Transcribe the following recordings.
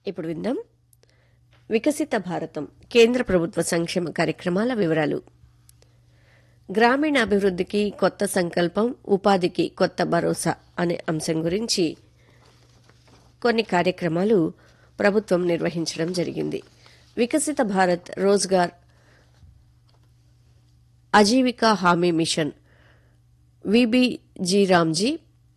ఇప్పుడు విందాం వికసిత భారతం కేంద్ర ప్రభుత్వ సంక్షేమ కార్యక్రమాల వివరాలు గ్రామీణ అభివృద్ధికి కొత్త సంకల్పం ఉపాధికి కొత్త భరోసా అనే అంశం గురించి కొన్ని కార్యక్రమాలు ప్రభుత్వం నిర్వహించడం జరిగింది వికసిత భారత్ రోజ్గార్ అజీవికా హామీ మిషన్ విబిజీ రామ్జీ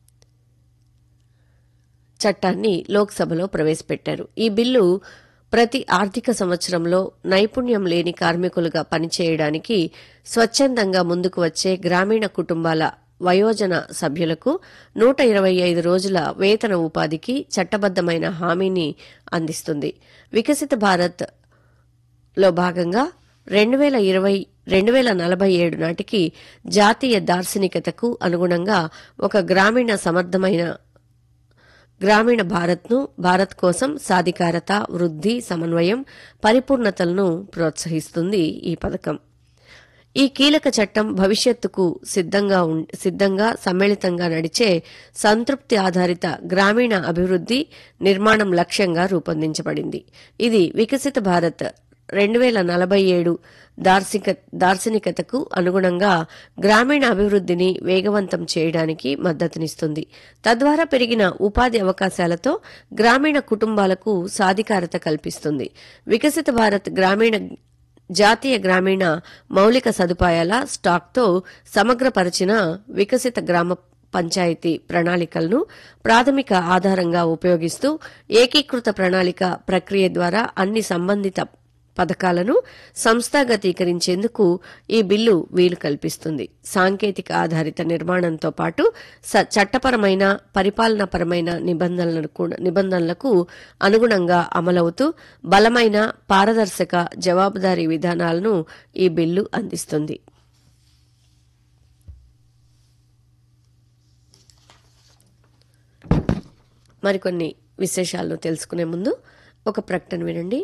చట్టాన్ని లోక్సభలో ప్రవేశపెట్టారు ఈ బిల్లు ప్రతి ఆర్థిక సంవత్సరంలో నైపుణ్యం లేని కార్మికులుగా పనిచేయడానికి స్వచ్ఛందంగా ముందుకు వచ్చే గ్రామీణ కుటుంబాల వయోజన సభ్యులకు నూట ఇరవై ఐదు రోజుల వేతన ఉపాధికి చట్టబద్దమైన హామీని అందిస్తుంది వికసిత భారత్ లో భాగంగా రెండు వేల ఇరవై రెండు వేల నలభై ఏడు నాటికి జాతీయ దార్శనికతకు అనుగుణంగా ఒక గ్రామీణ సమర్థమైన గ్రామీణ భారత్ను భారత్ కోసం సాధికారత వృద్ధి సమన్వయం పరిపూర్ణతలను ప్రోత్సహిస్తుంది ఈ పథకం ఈ కీలక చట్టం భవిష్యత్తుకు సిద్ధంగా ఉం- సిద్ధంగా సమ్మిళితంగా నడిచే సంతృప్తి ఆధారిత గ్రామీణ అభివృద్ధి నిర్మాణం లక్ష్యంగా రూపొందించబడింది ఇది వికసిత భారత్ రెండు వేల నలభై ఏడు దార్శిక దార్శనికతకు అనుగుణంగా గ్రామీణ అభివృద్ధిని వేగవంతం చేయడానికి మద్దతునిస్తుంది తద్వారా పెరిగిన ఉపాధి అవకాశాలతో గ్రామీణ కుటుంబాలకు సాధికారత కల్పిస్తుంది వికసిత భారత్ గ్రామీణ జాతీయ గ్రామీణ మౌలిక సదుపాయాల స్టాక్తో సమగ్రపరిచిన వికసిత గ్రామ పంచాయతీ ప్రణాళికలను ప్రాథమిక ఆధారంగా ఉపయోగిస్తూ ఏకీకృత ప్రణాళిక ప్రక్రియ ద్వారా అన్ని సంబంధిత పథకాలను సంస్థాగతీకరించేందుకు ఈ బిల్లు వీలు కల్పిస్తుంది సాంకేతిక ఆధారిత నిర్మాణంతో పాటు స- చట్టపరమైన పరిపాలనాపరమైన నిబంధనలను కూడా- నిబంధనలకు అనుగుణంగా అమలవుతూ బలమైన పారదర్శక జవాబుదారీ విధానాలను ఈ బిల్లు అందిస్తుంది మరికొన్ని విశేషాలను తెలుసుకునే ముందు ఒక ప్రకటన వినండి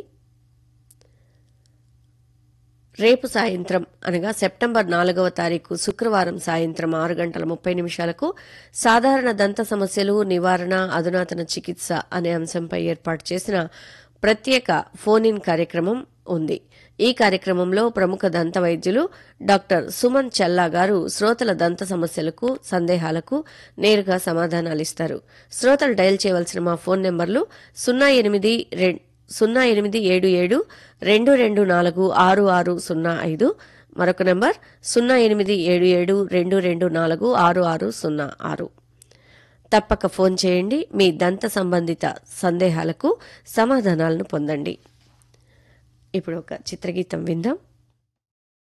రేపు సాయంత్రం అనగా సెప్టెంబర్ నాలుగవ తారీఖు శుక్రవారం సాయంత్రం ఆరు గంటల ముప్పై నిమిషాలకు సాధారణ దంత సమస్యలు నివారణ అధునాతన చికిత్స అనే అంశంపై ఏర్పాటు చేసిన ప్రత్యేక ఫోన్ ఇన్ కార్యక్రమం ఉంది ఈ కార్యక్రమంలో ప్రముఖ దంత వైద్యులు డాక్టర్ సుమన్ చల్లా గారు శ్రోతల దంత సమస్యలకు సందేహాలకు నేరుగా సమాధానాలిస్తారు శ్రోతలు డయల్ చేయవలసిన మా ఫోన్ నెంబర్లు సున్నా ఎనిమిది రెం- సున్నా ఎనిమిది ఏడు ఏడు రెండు రెండు నాలుగు ఆరు ఆరు సున్నా ఐదు మరొక నెంబర్ సున్నా ఎనిమిది ఏడు ఏడు రెండు రెండు నాలుగు ఆరు ఆరు సున్నా ఆరు తప్పక ఫోన్ చేయండి మీ దంత సంబంధిత సందేహాలకు సమాధానాలను పొందండి ఇప్పుడు ఒక చిత్రగీతం విందాం